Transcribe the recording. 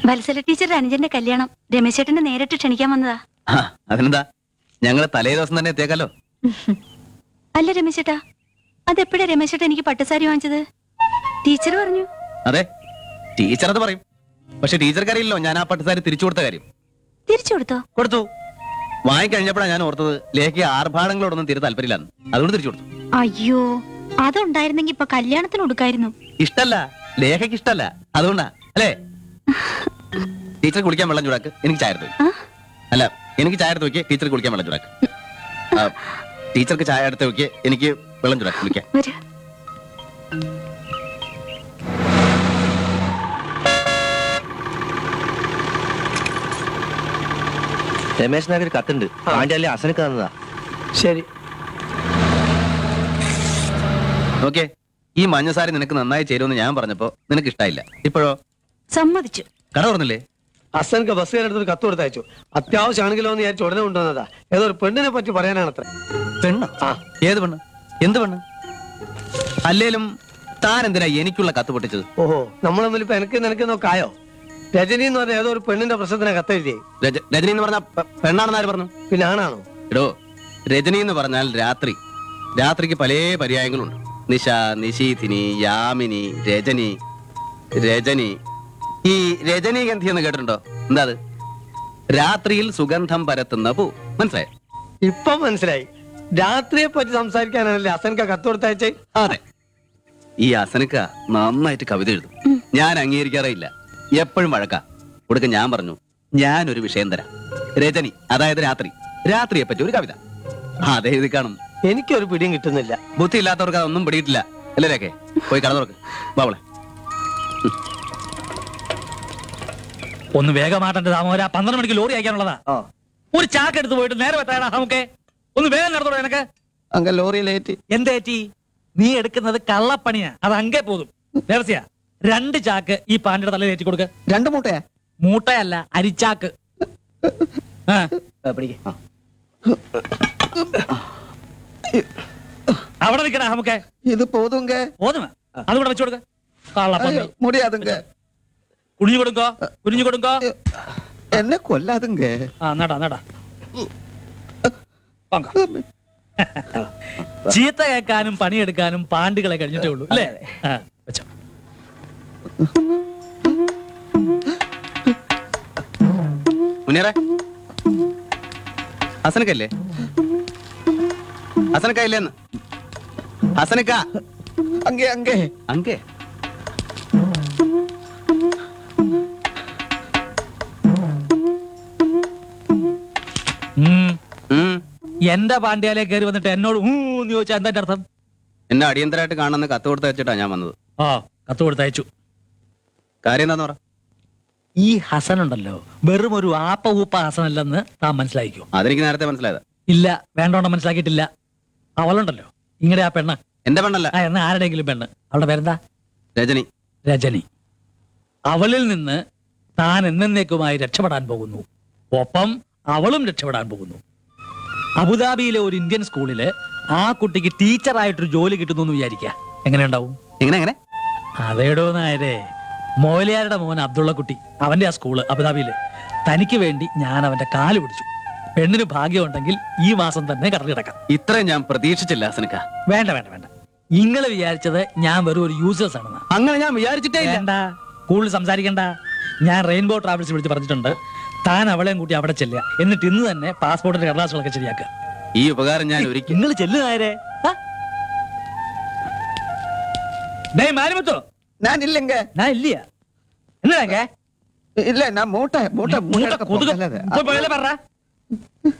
വത്സല ടീച്ചറുടെ അനുജന്റെ കല്യാണം രമേശേട്ടനെ നേരിട്ട് ക്ഷണിക്കാൻ വന്നതാ ആ, അതിനെന്താ ഞങ്ങള് തലേ ദിവസം തന്നെ എത്തിയേക്കാലോ അല്ല രമേശേട്ടാ അതെപ്പോഴാ രമേശേട്ടൻ എനിക്ക് പട്ടുസാരി വാങ്ങിച്ചത് ടീച്ചർ പറഞ്ഞു അതെ ടീച്ചർ അത് പറയും പക്ഷെ ടീച്ചർക്ക് അറിയില്ലോ ഞാൻ ആ പട്ടുസാരി തിരിച്ചു കൊടുത്ത കാര്യം തിരിച്ചു കൊടുത്തോ കൊടുത്തു വാങ്ങിക്കഴിഞ്ഞപ്പോഴാണ് ഞാൻ ഓർത്തത് ലേക്ക് ആർഭാടങ്ങളോടൊന്നും തീരെ താല്പര്യമില്ലാന്ന് അതുകൊണ്ട് തിരിച്ചു കൊടുത്തു അയ്യോ അതുണ്ടായിരുന്നെങ്കി ഇപ്പൊ കല്യാണത്തിന് കൊടുക്കായിരുന്നു ഇഷ്ടല്ല ലേഖയ്ക്ക് ഇഷ്ടല്ല അതുകൊണ്ടാ അല്ലേ ടീച്ചർ കുളിക്കാൻ വെള്ളം ചൂടാക്ക് എനിക്ക് ചായ എടുത്ത് വെക്ക്. ആ? അല്ല എനിക്ക് ചായ എടുത്ത് വെക്ക് ടീച്ചർ കുളിക്കാൻ വെള്ളം ചൂടാക്ക് ആ, ടീച്ചർക്ക് ചായ എടുത്ത് വെക്ക് എനിക്ക് വെള്ളം ചൂടാക്ക് കുളിക്കാൻ വരൂ രമേശ് നായർ കത്തുണ്ട് പാണ്ഡ്യാലി അസനക്ക് തന്നതാ ശരി ഓക്കെ ഈ മഞ്ഞസാരി നിനക്ക് നന്നായി ചേരുമെന്ന് ഞാൻ പറഞ്ഞപ്പോ നിനക്ക് ഇഷ്ടായില്ല ഇപ്പോഴോ സമ്മതിച്ചു കട തുറന്നില്ലേ അസനക്ക് ബസ്സുകാരെടുത്തൊരു കത്ത് കൊടുത്തയച്ചു അത്യാവശ്യമാണെങ്കിലോ എന്ന് വിചാരിച്ചു ഉടനെ കൊണ്ടുവന്നതാ ഏതോ ഒരു പെണ്ണിനെ പറ്റി പറയാനാണ് അത്ര പെണ്ണോ ആ. ഏത് പെണ്ണ് എന്ത് പെണ്ണ് അല്ലേലും താൻ എന്തിനാ എനിക്കുള്ള കത്ത് പൊട്ടിച്ചത് ഓഹോ നമ്മൾ തമ്മിൽ ഇപ്പൊ എനിക്ക് നിനക്ക് നോക്കായോ രജനി എന്ന് പറഞ്ഞ ഏതോ ഒരു പെണ്ണിന്റെ പ്രശ്നത്തിനെ കത്തെഴുതിയേ രജ- രജനി എന്ന് പറഞ്ഞ പെണ്ണാണെന്ന് ആര് പറഞ്ഞു പിന്നെ ആണാണോ എടോ രജനി എന്ന് പറഞ്ഞാൽ രാത്രി രാത്രിക്ക് പല പര്യായങ്ങളുണ്ട് നിശ നിശീഥിനി യാമിനി രജനി രജനി ഈ രജനീഗന്ധി എന്ന് കേട്ടിട്ടുണ്ടോ എന്താ അത് രാത്രിയിൽ സുഗന്ധം പരത്തുന്ന പൂ മനസ്സിലായോ ഇപ്പൊ മനസ്സിലായി രാത്രിയെ പറ്റി സംസാരിക്കാനാണല്ലേ അസനക്ക കത്ത് കൊടുത്തയച്ചേ അതെ ഈ അസനക്ക നന്നായിട്ട് കവിത എഴുതും ഞാൻ അംഗീകരിക്കാറേ ഇല്ല എപ്പോഴും വഴക്ക കൊടുക്ക ഞാൻ പറഞ്ഞു ഞാനൊരു വിഷയം തരാം രജനി അതായത് രാത്രി രാത്രിയെ പറ്റി ഒരു കവിത അതെ എഴുതി കാണും എനിക്കൊരു പിടിയും കിട്ടുന്നില്ല ബുദ്ധി ഇല്ലാത്തവർക്ക് അതൊന്നും പിടിയിട്ടില്ല അല്ലേ രേഖേ പോയി കട തുറക്ക് ബാവളെ ഒന്ന് വേഗമാട്ടെ താമോര പന്ത്രണ്ട് മണിക്ക് ലോറി അയക്കാനുള്ളതാ ഒരു ചാക്ക് എടുത്ത് പോയിട്ട് നേരെ വെത്താടാ നമുക്ക് ഒന്ന് വേഗം നടത്തോളൂ എനക്ക് അങ്ക ലോറിയിലേറ്റി എന്തേറ്റി നീ എടുക്കുന്നത് കള്ളപ്പണിയാ അത് അങ്കേ പോതും ദേവസ്യ രണ്ട് ചാക്ക് ഈ പാണ്ടിയുടെ തലയിൽ ഏറ്റി കൊടുക്ക രണ്ട് മൂട്ടയാ മൂട്ടയല്ല അരിച്ചാക്ക് ആ, അവിടെ നിൽക്കണ നമുക്ക് ഇത് പോതുങ്ക പോതുമ അതുകൂടെ വെച്ചു കൊടുക്ക കള്ളപ്പണി മുടിയാതുങ്ക കുനിഞ്ഞു കൊടുക്കോ കുനിഞ്ഞു കൊടുക്കോ എന്നെ കൊല്ലാതുങ്ക ആ നടാ നടാ പങ്ക ചീത്ത കേൾക്കാനും പണിയെടുക്കാനും പാണ്ടുകളെ കഴിഞ്ഞിട്ടേ ഉള്ളൂ അല്ലേ ആ, വെച്ചോ മുനേറെ ഹസനക്കല്ലേ ഹസനക്ക ഇല്ലേന്ന് ഹസനക്ക അങ്ങേ അങ്ങേ അങ്കേ ഉം. ഉം. എന്റെ പാണ്ഡ്യാലേ കയറി വന്നിട്ട് എന്നോട് ഊ എന്ന് ചോദിച്ചാ എന്താ അർത്ഥം എന്നെ അടിയന്തരമായിട്ട് കാണുന്ന കത്ത് കൊടുത്ത് വെച്ചിട്ടാ ഞാൻ വന്നത് ആ കത്ത് കൊടുത്തയച്ചു കാര്യം എന്താന്ന് പറ ഈ ഹസൻ ഉണ്ടല്ലോ വെറും ഒരു ആപ്പ ഊപ്പ ഹസനല്ലെന്ന് താൻ മനസ്സിലാക്കിയോ അതെനിക്ക് നേരത്തെ മനസ്സിലായത് ഇല്ല വേണ്ടോണം മനസ്സിലാക്കിയിട്ടില്ല അവളുണ്ടല്ലോ ഇങ്ങടെ ആ പെണ്ണ് എന്റെ പെണ്ണല്ല ആ എന്നാ ആരുടെയെങ്കിലും പെണ്ണ് അവളുടെ പേരെന്താ രജനി രജനി അവളിൽ നിന്ന് താൻ എന്നേക്കുമായി രക്ഷപ്പെടാൻ പോകുന്നു ഒപ്പം അവളും രക്ഷപ്പെടാൻ പോകുന്നു അബുദാബിയിലെ ഒരു ഇന്ത്യൻ സ്കൂളില് ആ കുട്ടിക്ക് ടീച്ചറായിട്ടൊരു ജോലി കിട്ടുന്നു എന്ന് വിചാരിക്കുക എങ്ങനെയുണ്ടാവും എങ്ങനെ എങ്ങനെ അതേടോ നായരെ മോലിയാരുടെ മോൻ അബ്ദുള്ള കുട്ടി അവന്റെ ആ സ്കൂള് അബുദാബിയില് തനിക്ക് വേണ്ടി ഞാൻ അവന്റെ കാല് പിടിച്ചു പെണ്ണിന് ഭാഗ്യമുണ്ടെങ്കിൽ ഈ മാസം തന്നെ കടൽ കിടക്കാം ഇത്രയും ഞാൻ പ്രതീക്ഷിച്ചില്ല ഹസനക്ക വേണ്ട വേണ്ട വേണ്ട നിങ്ങൾ വിചാരിച്ചത് ഞാൻ വെറും ഒരു യൂസേഴ്സ് ആണെന്ന് അങ്ങനെ ഞാൻ വിചാരിച്ചിട്ടേ ഇല്ല വേണ്ട കൂടുതൽ സംസാരിക്കണ്ട ഞാൻ റെയിൻബോ ട്രാവൽസ് വിളിച്ച് പറഞ്ഞിട്ടുണ്ട് താൻ അവളെയും കൂട്ടി അവിടെ ചെല്ലുക എന്നിട്ട് ഇന്ന് തന്നെ പാസ്പോർട്ടിന്റെ കടലാസുകളൊക്കെ ശരിയാക്കുക ഈ ഉപകാരം ഞാൻ ഒരിക്കൽ നിങ്ങൾ ചെല്ലുകാരെ മാലിമത്തോ ഞാൻ ഇല്ലങ്ക ഞാൻ ഇല്ല എന്നാ இல்ல நான் மூட்டை மூட்டை மூட்டை மூட்டை கொதுக்கு போகல அது. போய் போயில பாரு